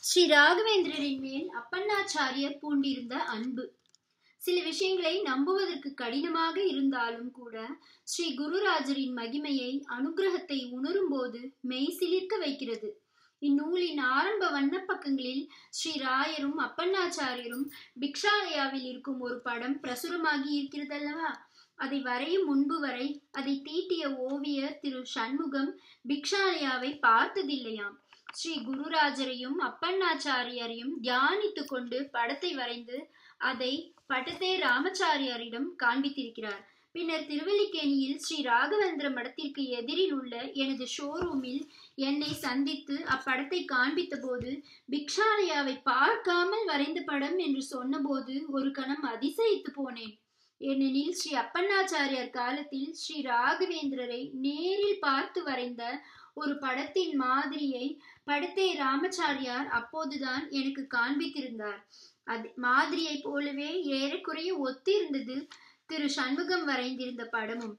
ஸ்ரீ ராகவேந்திரரின் மேல் அப்பண்ணாச்சாரியர் பூண்டிருந்த அன்பு சில விஷயங்களை நம்புவதற்கு கடினமாக இருந்தாலும் கூட ஸ்ரீ குருராஜரின் மகிமையை அனுகிரகத்தை உணரும்போது மெய் சிலிர்க்க வைக்கிறது இந்நூலின் ஆரம்ப வண்ணப்பக்கங்களில் ஸ்ரீ ராயரும் அப்பண்ணாச்சாரியரும் பிக்ஷாலயாவில் இருக்கும் ஒரு படம் பிரசுரமாகி இருக்கிறதல்லவா அதை வரையும் முன்பு வரை அதை தீட்டிய ஓவியர் திரு சண்முகம் பிக்ஷாலயாவை பார்த்ததில்லையாம் ஸ்ரீ குருராஜரையும் அப்பண்ணாச்சாரியரையும் தியானித்து கொண்டு படத்தை வரைந்து அதை பட்டத்தே ராமச்சாரியாரிடம் காண்பித்திருக்கிறார் பின்னர் திருவல்லிக்கேணியில் ஸ்ரீ ராகவேந்திர மடத்திற்கு எதிரில் உள்ள எனது ஷோரூமில் என்னை சந்தித்து அப்படத்தை காண்பித்த போது பிக்ஷாலயாவை பார்க்காமல் வரைந்த படம் என்று சொன்னபோது ஒரு கணம் அதிசயித்து போனேன் ஏனெனில் ஸ்ரீ அப்பண்ணாச்சாரியார் காலத்தில் ஸ்ரீ ராகவேந்திரரை நேரில் பார்த்து வரைந்த ஒரு படத்தின் மாதிரியை படத்தை ராமச்சாரியார் அப்போதுதான் எனக்கு காண்பித்திருந்தார் அது மாதிரியை போலவே ஏறக்குறைய ஒத்திருந்தது திரு சண்முகம் வரைந்திருந்த படமும்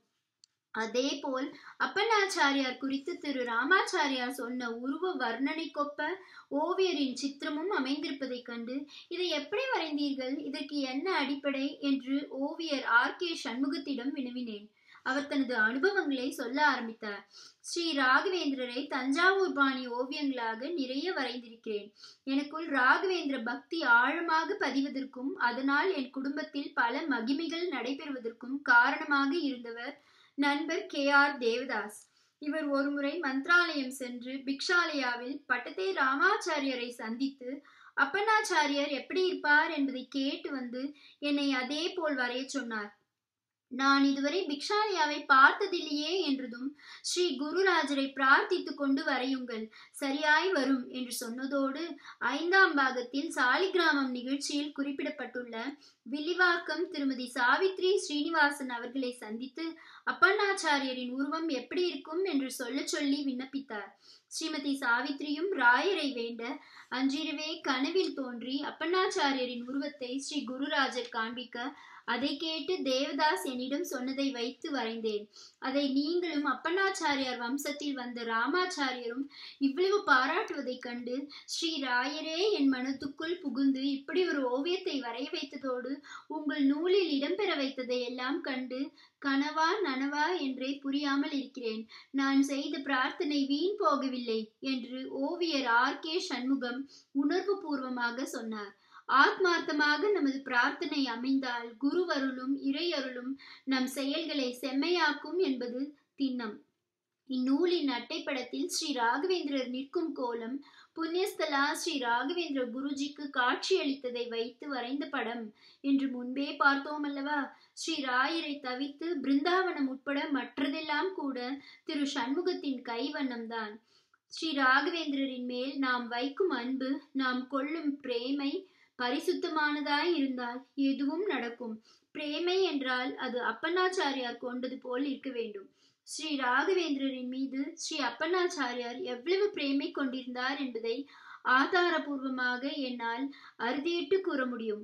அதே போல் அப்பண்ணாச்சாரியார் குறித்து திரு ராமாச்சாரியார் சொன்ன உருவ வர்ணனைக்கொப்ப ஓவியரின் சித்திரமும் அமைந்திருப்பதைக் கண்டு இதை எப்படி வரைந்தீர்கள் இதற்கு என்ன அடிப்படை என்று ஓவியர் ஆர் கே சண்முகத்திடம் வினவினேன் அவர் தனது அனுபவங்களை சொல்ல ஆரம்பித்தார் ஸ்ரீ ராகவேந்திரரை தஞ்சாவூர் பாணி ஓவியங்களாக நிறைய வரைந்திருக்கிறேன் எனக்குள் ராகவேந்திர பக்தி ஆழமாக பதிவதற்கும் அதனால் என் குடும்பத்தில் பல மகிமைகள் நடைபெறுவதற்கும் காரணமாக இருந்தவர் நண்பர் கே ஆர் தேவதாஸ் இவர் ஒருமுறை மந்த்ராலயம் சென்று பிக்ஷாலயாவில் பட்டத்தே ராமாச்சாரியரை சந்தித்து அப்பண்ணாச்சாரியர் எப்படி இருப்பார் என்பதை கேட்டு வந்து என்னை அதே போல் வரைய சொன்னார் நான் இதுவரை பிக்ஷாலயாவை பார்த்ததில்லையே என்றதும் ஸ்ரீ குருராஜரை பிரார்த்தித்து கொண்டு வரையுங்கள் சரியாய் வரும் என்று சொன்னதோடு ஐந்தாம் பாகத்தில் சாலிகிராமம் நிகழ்ச்சியில் குறிப்பிடப்பட்டுள்ள வில்லிவாக்கம் திருமதி சாவித்ரி ஸ்ரீனிவாசன் அவர்களை சந்தித்து அப்பண்ணாச்சாரியரின் உருவம் எப்படி இருக்கும் என்று சொல்ல சொல்லி விண்ணப்பித்தார் ஸ்ரீமதி சாவித்ரியும் ராயரை வேண்ட அன்றிரவே கனவில் தோன்றி அப்பண்ணாச்சாரியரின் உருவத்தை ஸ்ரீ குருராஜர் காண்பிக்க அதை கேட்டு தேவதாஸ் என்னிடம் சொன்னதை வைத்து வரைந்தேன் அதை நீங்களும் அப்பண்ணாச்சாரியார் வம்சத்தில் வந்த ராமாச்சாரியரும் இவ்வளவு பாராட்டுவதைக் கண்டு ஸ்ரீ ராயரே என் மனத்துக்குள் புகுந்து இப்படி ஒரு ஓவியத்தை வரைய வைத்ததோடு உங்கள் நூலில் இடம்பெற வைத்ததை எல்லாம் கண்டு கனவா நனவா என்றே புரியாமல் இருக்கிறேன் நான் செய்த பிரார்த்தனை வீண் போகவில்லை என்று ஓவியர் ஆர் கே சண்முகம் உணர்வு பூர்வமாக சொன்னார் ஆத்மார்த்தமாக நமது பிரார்த்தனை அமைந்தால் குருவருளும் இறையருளும் நம் செயல்களை செம்மையாக்கும் என்பது திண்ணம் இந்நூலின் அட்டைப்படத்தில் ஸ்ரீ ராகவேந்திரர் நிற்கும் கோலம் புண்ணியஸ்தலா ஸ்ரீ ராகவேந்திர குருஜிக்கு காட்சியளித்ததை வைத்து வரைந்த படம் என்று முன்பே பார்த்தோம் அல்லவா ஸ்ரீ ராயரை தவித்து பிருந்தாவனம் உட்பட மற்றதெல்லாம் கூட திரு சண்முகத்தின் கைவண்ணம்தான் ஸ்ரீ ராகவேந்திரரின் மேல் நாம் வைக்கும் அன்பு நாம் கொள்ளும் பிரேமை பரிசுத்தமானதாய் இருந்தால் எதுவும் நடக்கும் பிரேமை என்றால் அது அப்பண்ணாச்சாரியார் கொண்டது போல் இருக்க வேண்டும் ஸ்ரீ ராகவேந்திரரின் மீது ஸ்ரீ அப்பண்ணாச்சாரியார் எவ்வளவு பிரேமை கொண்டிருந்தார் என்பதை ஆதாரபூர்வமாக என்னால் அறுதியிட்டு கூற முடியும்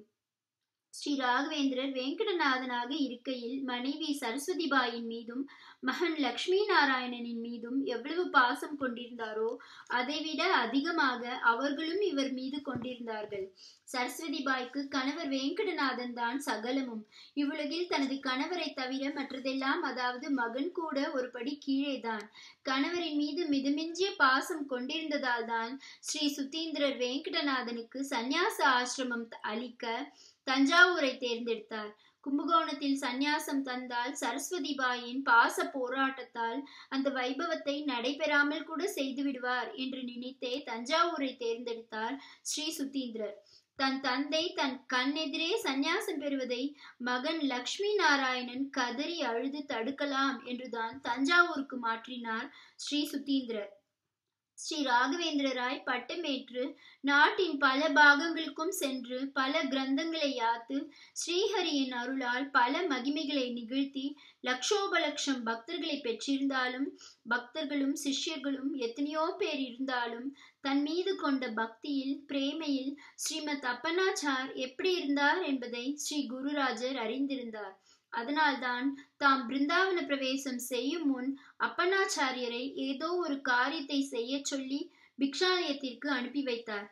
ஸ்ரீ ராகவேந்திரர் வெங்கடநாதனாக இருக்கையில் மனைவி சரஸ்வதிபாயின் மீதும் மகன் லக்ஷ்மி நாராயணனின் மீதும் எவ்வளவு பாசம் கொண்டிருந்தாரோ அதைவிட அதிகமாக அவர்களும் இவர் மீது கொண்டிருந்தார்கள் சரஸ்வதிபாய்க்கு கணவர் வெங்கடநாதன் தான் சகலமும் இவ்வுலகில் தனது கணவரை தவிர மற்றதெல்லாம் அதாவது மகன் கூட ஒரு படி கீழேதான் கணவரின் மீது மிதமிஞ்சிய பாசம் கொண்டிருந்ததால் தான் ஸ்ரீ சுத்தீந்திரர் வெங்கடநாதனுக்கு சந்நியாச ஆசிரமம் அளிக்க தஞ்சாவூரை தேர்ந்தெடுத்தார் கும்பகோணத்தில் சந்நியாசம் தந்தால் சரஸ்வதி பாயின் பாச போராட்டத்தால் அந்த வைபவத்தை நடைபெறாமல் கூட செய்து விடுவார் என்று நினைத்தே தஞ்சாவூரை தேர்ந்தெடுத்தார் ஸ்ரீ சுத்தீந்திரர் தன் தந்தை தன் கண்ணெதிரே சந்நியாசம் பெறுவதை மகன் லக்ஷ்மி நாராயணன் கதறி அழுது தடுக்கலாம் என்றுதான் தஞ்சாவூருக்கு மாற்றினார் ஸ்ரீ சுத்தீந்திரர் ஸ்ரீ ராகவேந்திரராய் பட்டமேற்று நாட்டின் பல பாகங்களுக்கும் சென்று பல கிரந்தங்களை யாத்து ஸ்ரீஹரியின் அருளால் பல மகிமைகளை நிகழ்த்தி லட்சோபலட்சம் பக்தர்களை பெற்றிருந்தாலும் பக்தர்களும் சிஷ்யர்களும் எத்தனையோ பேர் இருந்தாலும் தன் மீது கொண்ட பக்தியில் பிரேமையில் ஸ்ரீமத் அப்பனாச்சார் எப்படி இருந்தார் என்பதை ஸ்ரீ குருராஜர் அறிந்திருந்தார் அதனால்தான் தாம் பிருந்தாவன பிரவேசம் செய்யும் முன் அப்பண்ணாச்சாரியரை ஏதோ ஒரு காரியத்தை செய்ய சொல்லி பிக்ஷாலயத்திற்கு அனுப்பி வைத்தார்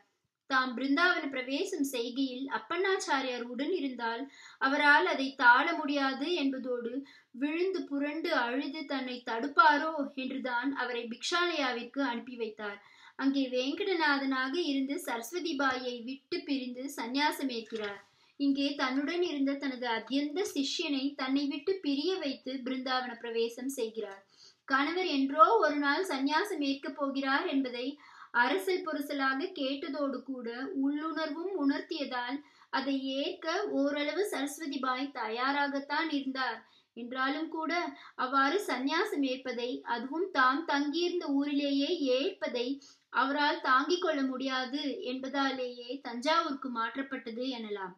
தாம் பிருந்தாவன பிரவேசம் செய்கையில் அப்பண்ணாச்சாரியார் உடன் இருந்தால் அவரால் அதை தாழ முடியாது என்பதோடு விழுந்து புரண்டு அழுது தன்னை தடுப்பாரோ என்றுதான் அவரை பிக்ஷாலயாவிற்கு அனுப்பி வைத்தார் அங்கே வேங்கடநாதனாக இருந்து சரஸ்வதி பாயை விட்டு பிரிந்து சந்நியாசம் ஏற்கிறார் இங்கே தன்னுடன் இருந்த தனது அத்தியந்த சிஷ்யனை தன்னை விட்டு பிரிய வைத்து பிருந்தாவன பிரவேசம் செய்கிறார் கணவர் என்றோ ஒரு நாள் சந்நியாசம் ஏற்கப் போகிறார் என்பதை அரசல் புரசலாக கேட்டதோடு கூட உள்ளுணர்வும் உணர்த்தியதால் அதை ஏற்க ஓரளவு சரஸ்வதி பாய் தயாராகத்தான் இருந்தார் என்றாலும் கூட அவ்வாறு சந்நியாசம் ஏற்பதை அதுவும் தாம் தங்கியிருந்த ஊரிலேயே ஏற்பதை அவரால் தாங்கிக் கொள்ள முடியாது என்பதாலேயே தஞ்சாவூருக்கு மாற்றப்பட்டது எனலாம்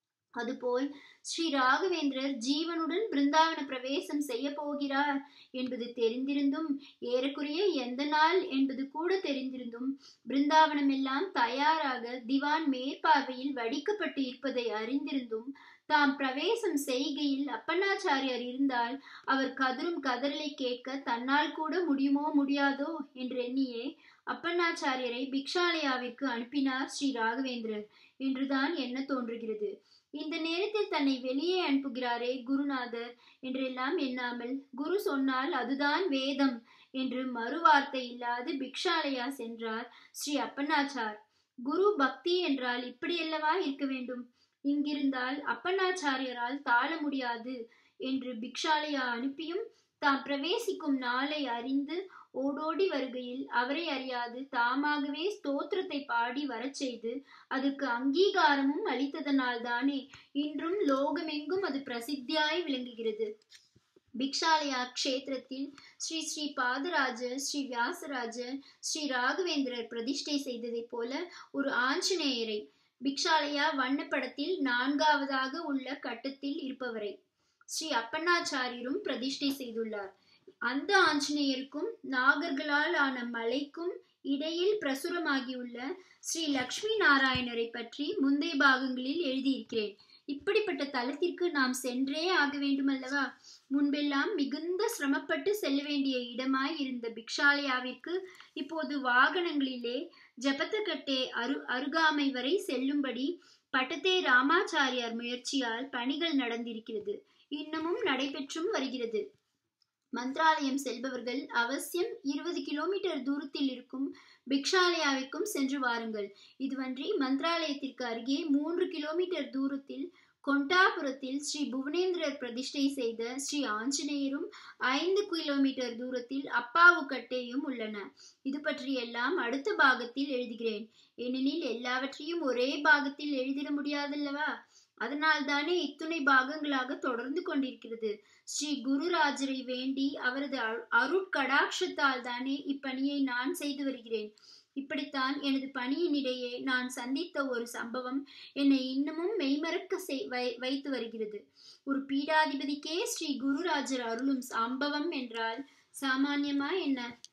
அதுபோல் ஸ்ரீ ராகவேந்திரர் ஜீவனுடன் பிருந்தாவன பிரவேசம் செய்ய போகிறார் என்பது தெரிந்திருந்தும் ஏறக்குறைய எந்த நாள் என்பது கூட தெரிந்திருந்தும் பிருந்தாவனம் எல்லாம் தயாராக திவான் மேற்பார்வையில் வடிக்கப்பட்டு இருப்பதை அறிந்திருந்தும் தாம் பிரவேசம் செய்கையில் அப்பண்ணாச்சாரியார் இருந்தால் அவர் கதரும் கதறலை கேட்க தன்னால் கூட முடியுமோ முடியாதோ என்று எண்ணியே அப்பண்ணாச்சாரியரை பிக்ஷாலயாவிற்கு அனுப்பினார் ஸ்ரீ ராகவேந்திரர் என்றுதான் எண்ண தோன்றுகிறது இந்த நேரத்தில் தன்னை வெளியே அனுப்புகிறாரே குருநாதர் என்றெல்லாம் எண்ணாமல் குரு சொன்னால் அதுதான் வேதம் என்று மறுவார்த்தை இல்லாது பிக்ஷாலயா சென்றார் ஸ்ரீ அப்பண்ணாச்சார் குரு பக்தி என்றால் இப்படியல்லவா இருக்க வேண்டும் இங்கிருந்தால் அப்பண்ணாச்சாரியரால் தாழ முடியாது என்று பிக்ஷாலயா அனுப்பியும் தாம் பிரவேசிக்கும் நாளை அறிந்து ஓடோடி வருகையில் அவரை அறியாது தாமாகவே ஸ்தோத்திரத்தை பாடி வரச் செய்து அதற்கு அங்கீகாரமும் அளித்ததனால் தானே இன்றும் லோகமெங்கும் அது பிரசித்தியாய் விளங்குகிறது பிக்ஷாலயா க்ஷேத்திரத்தில் ஸ்ரீ ஸ்ரீ பாதராஜர் ஸ்ரீ வியாசராஜர் ஸ்ரீ ராகவேந்திரர் பிரதிஷ்டை செய்ததைப் போல ஒரு ஆஞ்சநேயரை பிக்ஷாலயா வண்ணப்படத்தில் நான்காவதாக உள்ள கட்டத்தில் இருப்பவரை ஸ்ரீ அப்பண்ணாச்சாரியரும் பிரதிஷ்டை செய்துள்ளார் அந்த ஆஞ்சநேயருக்கும் நாகர்களால் ஆன மலைக்கும் இடையில் பிரசுரமாகியுள்ள ஸ்ரீ லக்ஷ்மி நாராயணரை பற்றி முந்தைய பாகங்களில் எழுதியிருக்கிறேன் இப்படிப்பட்ட தலத்திற்கு நாம் சென்றே ஆக வேண்டுமல்லவா முன்பெல்லாம் மிகுந்த சிரமப்பட்டு செல்ல வேண்டிய இடமாய் இருந்த பிக்ஷாலயாவிற்கு இப்போது வாகனங்களிலே ஜபத்தக்கட்டே அரு அருகாமை வரை செல்லும்படி பட்டத்தே ராமாச்சாரியார் முயற்சியால் பணிகள் நடந்திருக்கிறது இன்னமும் நடைபெற்றும் வருகிறது மந்திராலயம் செல்பவர்கள் அவசியம் இருபது கிலோமீட்டர் தூரத்தில் இருக்கும் பிக்ஷாலயாவிற்கும் சென்று வாருங்கள் இதுவன்றி மந்திராலயத்திற்கு அருகே மூன்று கிலோமீட்டர் தூரத்தில் கொண்டாபுரத்தில் ஸ்ரீ புவனேந்திரர் பிரதிஷ்டை செய்த ஸ்ரீ ஆஞ்சநேயரும் ஐந்து கிலோமீட்டர் தூரத்தில் அப்பாவுக்கட்டையும் உள்ளன இது பற்றி எல்லாம் அடுத்த பாகத்தில் எழுதுகிறேன் ஏனெனில் எல்லாவற்றையும் ஒரே பாகத்தில் எழுதிட முடியாதல்லவா அதனால் தானே இத்துணை பாகங்களாக தொடர்ந்து கொண்டிருக்கிறது ஸ்ரீ குருராஜரை வேண்டி அவரது அருட்கடாட்சத்தால் தானே இப்பணியை நான் செய்து வருகிறேன் இப்படித்தான் எனது பணியினிடையே நான் சந்தித்த ஒரு சம்பவம் என்னை இன்னமும் மெய்மறக்க வைத்து வருகிறது ஒரு பீடாதிபதிக்கே ஸ்ரீ குருராஜர் அருளும் சம்பவம் என்றால் சாமானியமா என்ன